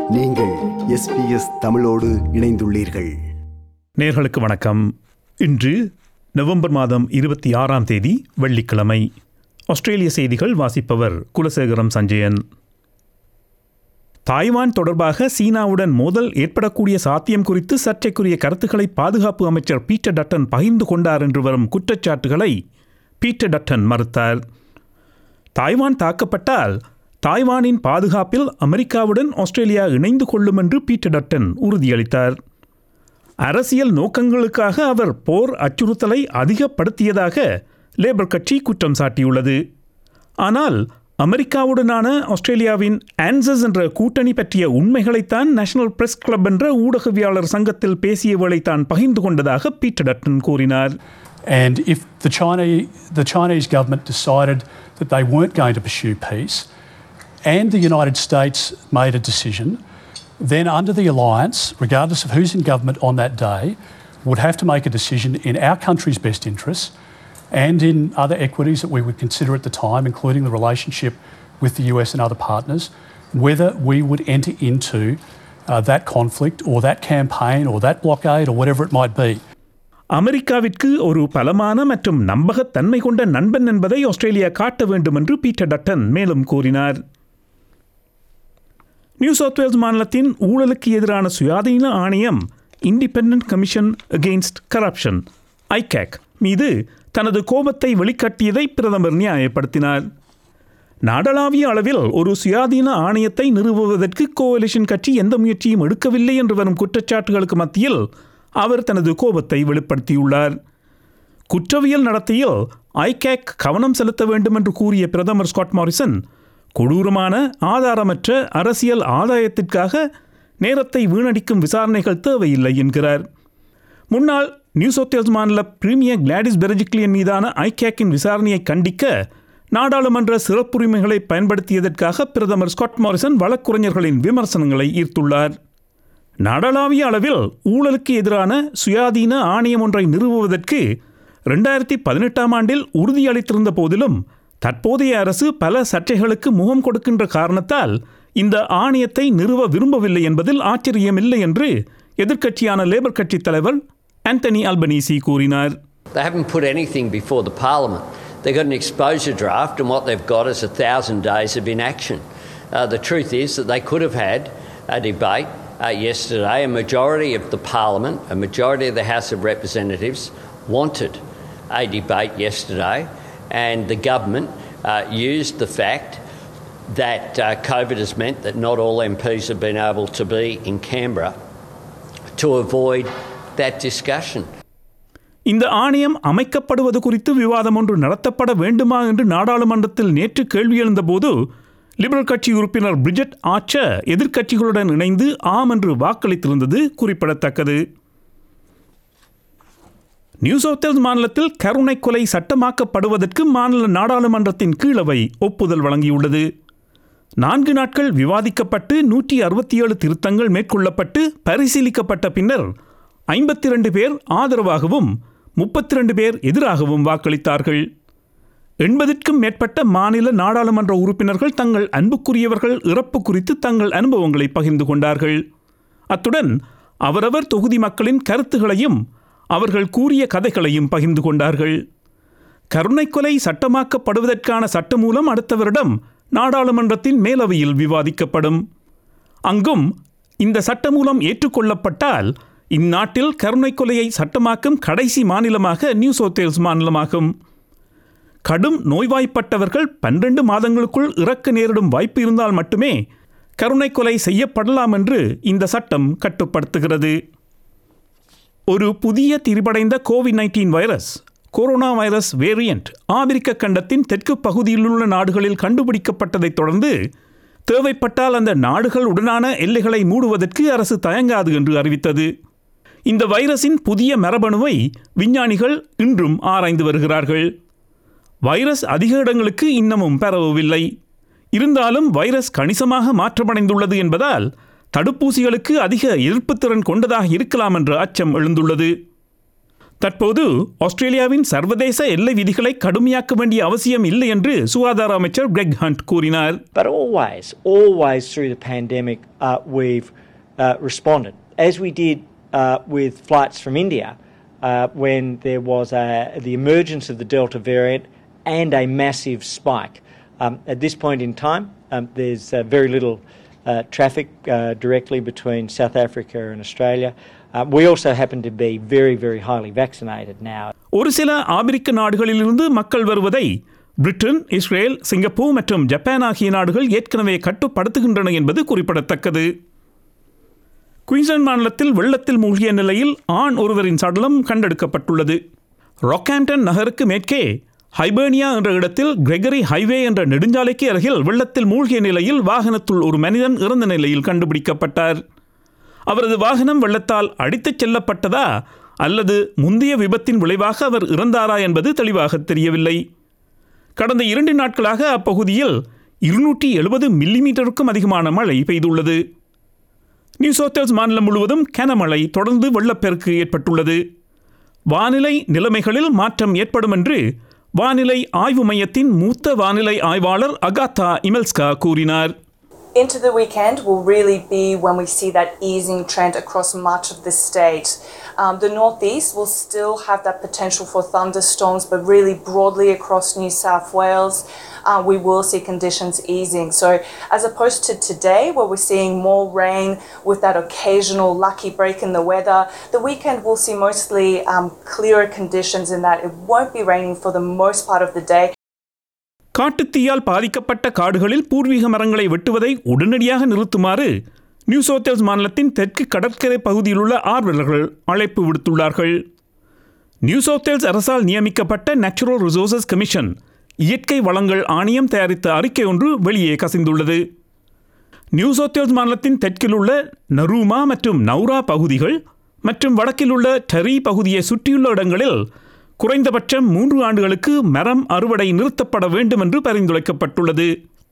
நீங்கள் எஸ்பிஎஸ் தமிழோடு இணைந்துள்ளீர்கள் நேர்களுக்கு வணக்கம் இன்று நவம்பர் மாதம் இருபத்தி ஆறாம் தேதி வெள்ளிக்கிழமை ஆஸ்திரேலிய செய்திகள் வாசிப்பவர் குலசேகரம் சஞ்சயன் தாய்வான் தொடர்பாக சீனாவுடன் மோதல் ஏற்படக்கூடிய சாத்தியம் குறித்து சர்ச்சைக்குரிய கருத்துக்களை பாதுகாப்பு அமைச்சர் பீட்டர் டட்டன் பகிர்ந்து கொண்டார் என்று வரும் குற்றச்சாட்டுகளை பீட்டர் டட்டன் மறுத்தார் தாய்வான் தாக்கப்பட்டால் தாய்வானின் பாதுகாப்பில் அமெரிக்காவுடன் ஆஸ்திரேலியா இணைந்து கொள்ளும் என்று பீட்டர் டட்டன் உறுதியளித்தார் அரசியல் நோக்கங்களுக்காக அவர் போர் அச்சுறுத்தலை அதிகப்படுத்தியதாக லேபர் கட்சி குற்றம் சாட்டியுள்ளது ஆனால் அமெரிக்காவுடனான ஆஸ்திரேலியாவின் ஆன்சஸ் என்ற கூட்டணி பற்றிய உண்மைகளைத்தான் நேஷனல் பிரஸ் கிளப் என்ற ஊடகவியாளர் சங்கத்தில் பேசிய வேளை தான் பகிர்ந்து கொண்டதாக பீட்டர் டட்டன் கூறினார் And if the Chinese, the Chinese government decided that they weren't going to pursue peace and the United States made a decision, then under the alliance, regardless of who's in government on that day, would have to make a decision in our country's best interests and in other equities that we would consider at the time, including the relationship with the US and other partners, whether we would enter into uh, that conflict or that campaign or that blockade or whatever it might be. அமெரிக்காவிற்கு ஒரு பலமான மற்றும் நம்பகத்தன்மை கொண்ட நண்பன் என்பதை Australia காட்ட வேண்டும் என்று பீட்டர் டட்டன் மேலும் கூறினார் நியூ சவுத் வேல்ஸ் மாநிலத்தின் ஊழலுக்கு எதிரான சுயாதீன ஆணையம் independent commission against corruption ICAC மீது தனது கோபத்தை வெளிக்காட்டியதை பிரதமர் நியாயப்படுத்தினார் நாடளாவிய அளவில் ஒரு சுயாதீன ஆணையத்தை நிறுவுவதற்கு கோalition கட்சி எந்த முயற்சியும் எடுக்கவில்லை என்று வரும் குற்றச்சாட்டுகளுக்கு மத்தியில் அவர் தனது கோபத்தை வெளிப்படுத்தியுள்ளார் குற்றவியல் நடத்தையில் ஐகேக் கவனம் செலுத்த வேண்டும் என்று கூறிய பிரதமர் ஸ்காட் மாரிசன் கொடூரமான ஆதாரமற்ற அரசியல் ஆதாயத்திற்காக நேரத்தை வீணடிக்கும் விசாரணைகள் தேவையில்லை என்கிறார் முன்னாள் நியூ சவுத் வேல்ஸ் மாநில பிரீமியர் கிளாடிஸ் பெரஜிக்லியன் மீதான ஐகேக்கின் விசாரணையை கண்டிக்க நாடாளுமன்ற சிறப்புரிமைகளை பயன்படுத்தியதற்காக பிரதமர் ஸ்காட் மாரிசன் வழக்குரைஞர்களின் விமர்சனங்களை ஈர்த்துள்ளார் நாடளாவிய அளவில் ஊழலுக்கு எதிரான சுயாதீன ஆணையம் ஒன்றை நிறுவுவதற்கு ரெண்டாயிரத்தி பதினெட்டாம் ஆண்டில் உறுதியளித்திருந்த போதிலும் தற்போதைய அரசு பல சர்ச்சைகளுக்கு முகம் கொடுக்கின்ற காரணத்தால் இந்த ஆணையத்தை நிறுவ விரும்பவில்லை என்பதில் ஆச்சரியமில்லை என்று எதிர்க்கட்சியான லேபர் கட்சித் தலைவர் ஆந்தனி அல்பனீசி கூறினார் They haven't put anything before the Parliament. They've got an exposure draft, and what they've got is a thousand days of inaction. Uh, the truth is that they could have had a debate uh, yesterday. A majority of the Parliament, a majority of the House of Representatives wanted a debate yesterday, and the government uh, used the fact that uh, COVID has meant that not all MPs have been able to be in Canberra to avoid that discussion. இந்த ஆணையம் அமைக்கப்படுவது குறித்து விவாதம் ஒன்று நடத்தப்பட வேண்டுமா என்று நாடாளுமன்றத்தில் நேற்று கேள்வி எழுந்தபோது லிபரல் கட்சி உறுப்பினர் பிரிஜட் ஆச்சர் எதிர்க்கட்சிகளுடன் இணைந்து ஆம் என்று வாக்களித்திருந்தது குறிப்பிடத்தக்கது நியூ சவுத் வேல்ஸ் மாநிலத்தில் கருணை கொலை சட்டமாக்கப்படுவதற்கு மாநில நாடாளுமன்றத்தின் கீழவை ஒப்புதல் வழங்கியுள்ளது நான்கு நாட்கள் விவாதிக்கப்பட்டு நூற்றி அறுபத்தி ஏழு திருத்தங்கள் மேற்கொள்ளப்பட்டு பரிசீலிக்கப்பட்ட பின்னர் ஐம்பத்தி ரெண்டு பேர் ஆதரவாகவும் முப்பத்தி ரெண்டு பேர் எதிராகவும் வாக்களித்தார்கள் எண்பதிற்கும் மேற்பட்ட மாநில நாடாளுமன்ற உறுப்பினர்கள் தங்கள் அன்புக்குரியவர்கள் இறப்பு குறித்து தங்கள் அனுபவங்களை பகிர்ந்து கொண்டார்கள் அத்துடன் அவரவர் தொகுதி மக்களின் கருத்துகளையும் அவர்கள் கூறிய கதைகளையும் பகிர்ந்து கொண்டார்கள் கருணைக்கொலை சட்டமாக்கப்படுவதற்கான சட்டமூலம் அடுத்த வருடம் நாடாளுமன்றத்தின் மேலவையில் விவாதிக்கப்படும் அங்கும் இந்த சட்டமூலம் ஏற்றுக்கொள்ளப்பட்டால் இந்நாட்டில் கருணை கொலையை சட்டமாக்கும் கடைசி மாநிலமாக நியூ சவுத் வேல்ஸ் மாநிலமாகும் கடும் நோய்வாய்ப்பட்டவர்கள் பன்னிரண்டு மாதங்களுக்குள் இறக்க நேரிடும் வாய்ப்பு இருந்தால் மட்டுமே கருணை கொலை செய்யப்படலாம் என்று இந்த சட்டம் கட்டுப்படுத்துகிறது ஒரு புதிய திரிபடைந்த Covid nineteen virus corona virus variant ஆப்பிரிக்க கண்டத்தின் தெற்கு பகுதியிலுள்ள நாடுகளில் கண்டுபிடிக்கப்பட்டதைத் தொடர்ந்து தேவைப்பட்டால் அந்த நாடுகள் உடனான எல்லைகளை மூடுவதற்கு அரசு தயங்காது என்று அறிவித்தது இந்த வைரஸின் புதிய மரபணுவை விஞ்ஞானிகள் இன்றும் ஆராய்ந்து வருகிறார்கள் வைரஸ் அதிக இடங்களுக்கு இன்னமும் பரவவில்லை இருந்தாலும் வைரஸ் கணிசமாக மாற்றமடைந்துள்ளது என்பதால் தடுப்பூசிகளுக்கு அதிக எதிர்ப்புத்திறன் கொண்டதாக இருக்கலாம் என்ற அச்சம் எழுந்துள்ளது தற்போது ஆஸ்திரேலியாவின் சர்வதேச எல்லை விதிகளை கடுமையாக்க வேண்டிய அவசியம் இல்லை என்று சுகாதார அமைச்சர் கிரெக் ஹண்ட் கூறினார் But always, always through the pandemic, uh, we've uh, responded, as we did uh, with flights from India uh, when there was a, the emergence of the Delta variant and a massive spike. Um, at this point in time, um, there's uh, very little uh, traffic uh, directly between South Africa and Australia. Uh, we also happen to be very, very highly vaccinated now. ஒரு சில ஆப்பிரிக்க நாடுகளிலிருந்து மக்கள் வருவதை Britain Israel Singapore மற்றும் Japan ஆகிய நாடுகள் ஏற்கனவே கட்டுப்படுத்துகின்றன என்பது குறிப்பிடத்தக்கது குயின்ஸ்லாந்து மாநிலத்தில் வெள்ளத்தில் மூழ்கிய நிலையில் ஆண் ஒருவரின் சடலம் கண்டெடுக்கப்பட்டுள்ளது ராக்ஹாம்டன் நகருக்கு மேற்கே ஹைபேனியா என்ற இடத்தில் கிரெகரி ஹைவே என்ற நெடுஞ்சாலைக்கு அருகில் வெள்ளத்தில் மூழ்கிய நிலையில் வாகனத்துள் ஒரு மனிதன் இறந்த நிலையில் கண்டுபிடிக்கப்பட்டார் அவரது வாகனம் வெள்ளத்தால் அடித்துச் செல்லப்பட்டதா அல்லது முந்தைய விபத்தின் விளைவாக அவர் இறந்தாரா என்பது தெளிவாக தெரியவில்லை கடந்த இரண்டு நாட்களாக அப்பகுதியில் இருநூற்றி எழுபது மில்லிமீட்டருக்கும் அதிகமான மழை பெய்துள்ளது நியூ சவுத் மாநிலம் முழுவதும் கனமழை தொடர்ந்து வெள்ளப்பெருக்கு ஏற்பட்டுள்ளது வானிலை நிலைமைகளில் மாற்றம் ஏற்படும் என்று வானிலை ஆய்வு மையத்தின் மூத்த வானிலை ஆய்வாளர் அகாத்தா இமெல்ஸ்கா கூறினார் into the weekend will really be when we see that easing trend across much of the state. Um, the northeast will still have that potential for thunderstorms, but really broadly across New South Wales, uh, we will see conditions easing. So, as opposed to today, where we're seeing more rain with that occasional lucky break in the weather, the weekend will see mostly um, clearer conditions in that it won't be raining for the most part of the day. காட்டுத்தீயால் பாதிக்கப்பட்ட காடுகளில் பூர்வீக மரங்களை வெட்டுவதை உடனடியாக நிறுத்துமாறு new south மாநிலத்தின் தெற்கு கடற்கரை பகுதியில் உள்ள ஆர்வலர்கள் அழைப்பு விடுத்துள்ளார்கள் நியூ சவுத் அரசால் நியமிக்கப்பட்ட நேச்சுரல் ரிசோர்சஸ் கமிஷன் இயற்கை வளங்கள் ஆணையம் தயாரித்த அறிக்கை ஒன்று வெளியே கசிந்துள்ளது நியூ சவுத் மாநிலத்தின் தெற்கில் உள்ள நரூமா மற்றும் நௌரா பகுதிகள் மற்றும் வடக்கில் உள்ள டெரி பகுதியை சுற்றியுள்ள இடங்களில் குறைந்தபட்சம் மூன்று ஆண்டுகளுக்கு மரம் அறுவடை நிறுத்தப்பட வேண்டும் என்று பரிந்துரைக்கப்பட்டுள்ளது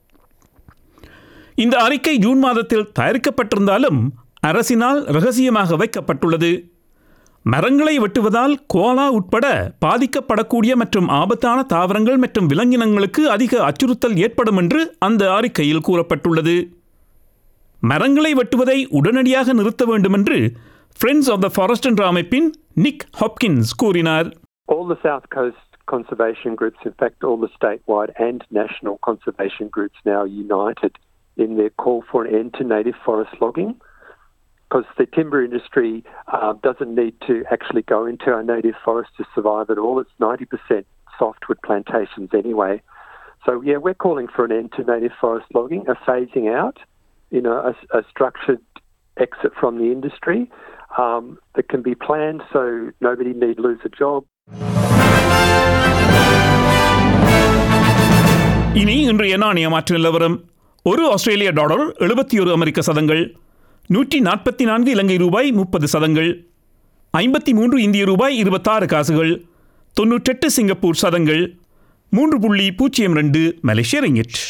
இந்த அறிக்கை ஜூன் மாதத்தில் தயாரிக்கப்பட்டிருந்தாலும் அரசினால் ரகசியமாக வைக்கப்பட்டுள்ளது மரங்களை வெட்டுவதால் கோலா உட்பட பாதிக்கப்படக்கூடிய மற்றும் ஆபத்தான தாவரங்கள் மற்றும் விலங்கினங்களுக்கு அதிக அச்சுறுத்தல் ஏற்படும் என்று அந்த அறிக்கையில் கூறப்பட்டுள்ளது மரங்களை வெட்டுவதை உடனடியாக நிறுத்த வேண்டும் என்று ஃப்ரெண்ட்ஸ் ஆஃப் த ஃபாரஸ்ட் என்ற அமைப்பின் நிக் ஹாப்கின்ஸ் கூறினார் all the South Coast conservation groups, in fact, all the statewide and national conservation groups now united in their call for an end to native forest logging. Because the timber industry uh, doesn't need to actually go into our native forest to survive at all. It's 90% softwood plantations anyway. So, yeah, we're calling for an end to native forest logging, a phasing out, you know, a, a structured exit from the industry um, that can be planned so nobody need lose a job. இனி இன்றைய நாணய மாற்று நிலவரம் ஒரு ஆஸ்திரேலிய dollar எழுபத்தி ஒரு அமெரிக்க சதங்கள் நூற்றி நாற்பத்தி நான்கு இலங்கை ரூபாய் முப்பது சதங்கள் ஐம்பத்தி மூன்று இந்திய ரூபாய் இருபத்தாறு காசுகள் தொன்னூற்றெட்டு சிங்கப்பூர் சதங்கள் மூன்று புள்ளி பூஜ்ஜியம் ரெண்டு மலேசிய ரிங்கிட்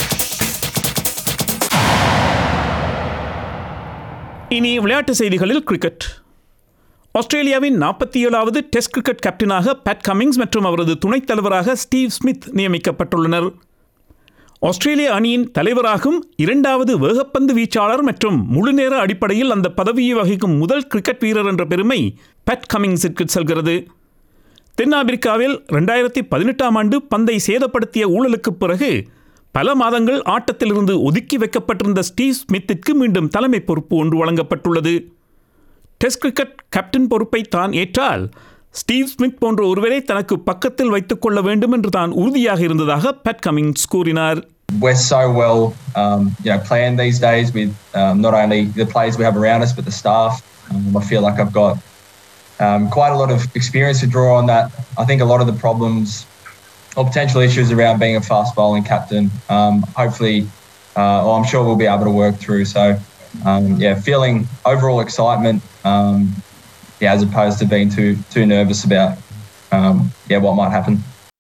இனி விளையாட்டு செய்திகளில் கிரிக்கெட் ஆஸ்திரேலியாவின் நாற்பத்தி ஏழாவது டெஸ்ட் கிரிக்கெட் கேப்டனாக பேட் கமிங்ஸ் மற்றும் அவரது துணைத் தலைவராக ஸ்டீவ் ஸ்மித் நியமிக்கப்பட்டுள்ளனர் ஆஸ்திரேலிய அணியின் தலைவராகும் இரண்டாவது வேகப்பந்து வீச்சாளர் மற்றும் முழுநேர அடிப்படையில் அந்த பதவியை வகிக்கும் முதல் கிரிக்கெட் வீரர் என்ற பெருமை பேட் கமிங்ஸிற்கு செல்கிறது தென்னாப்பிரிக்காவில் ரெண்டாயிரத்தி பதினெட்டாம் ஆண்டு பந்தை சேதப்படுத்திய ஊழலுக்குப் பிறகு பல மாதங்கள் ஆட்டத்திலிருந்து ஒதுக்கி வைக்கப்பட்டிருந்த ஸ்டீவ் ஸ்மித்திற்கு மீண்டும் தலைமை பொறுப்பு ஒன்று வழங்கப்பட்டுள்ளது டெஸ்ட் கிரிக்கெட் கேப்டன் பொறுப்பை தான் ஏற்றால் ஸ்டீவ் ஸ்மித் போன்ற ஒருவரை தனக்கு பக்கத்தில் வைத்துக் கொள்ள வேண்டும் என்று தான் உறுதியாக இருந்ததாக பேட் கமிங்ஸ் கூறினார் we're so well, um, you know, planned these days with um, not only the players we have around us but the staff. Um, I feel like I've got um, quite a lot of experience to draw on that. I think a lot of the problems or potential issues around being a fast bowling captain, um, hopefully, uh, or I'm sure we'll be able to work through. So, um, yeah, feeling overall excitement, um, yeah, as opposed to being too too nervous about, um, yeah, what might happen.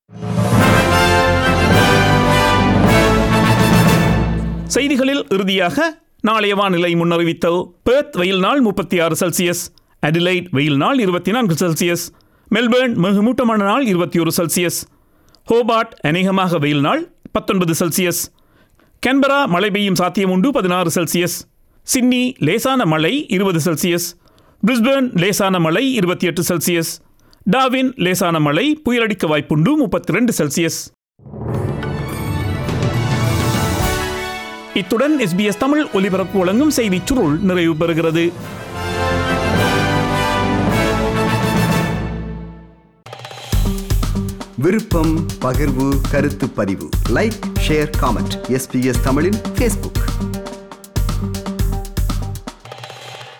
செய்திகளில் இறுதியாக நாளைய வானிலை முன்னறிவித்தல் Perth வெயில் நாள் முப்பத்தி ஆறு Celsius Adelaide வெயில் நாள் இருபத்தி நான்கு செல்சியஸ் மெல்பேர்ன் மிகுமூட்டமான நாள் இருபத்தி ஒரு செல்சியஸ் ஹோபார்ட் அநேகமாக வெயில் நாள் பத்தொன்பது செல்சியஸ் கேன்பரா மழை பெய்யும் சாத்தியம் உண்டு பதினாறு செல்சியஸ் சிட்னி லேசான மழை இருபது செல்சியஸ் பிரிஸ்பேர்ன் லேசான மழை இருபத்தி எட்டு செல்சியஸ் டாவின் லேசான மழை புயலடிக்க வாய்ப்புண்டு முப்பத்தி ரெண்டு செல்சியஸ் இத்துடன் எஸ்பிஎஸ் தமிழ் ஒலிபரப்பு வழங்கும் செய்திச் சுருள் நிறைவு பெறுகிறது விருப்பம் பகிர்வு கருத்து பதிவு லைக் ஷேர் காமெண்ட் எஸ்பிஎஸ் தமிழின் ஃபேஸ்புக்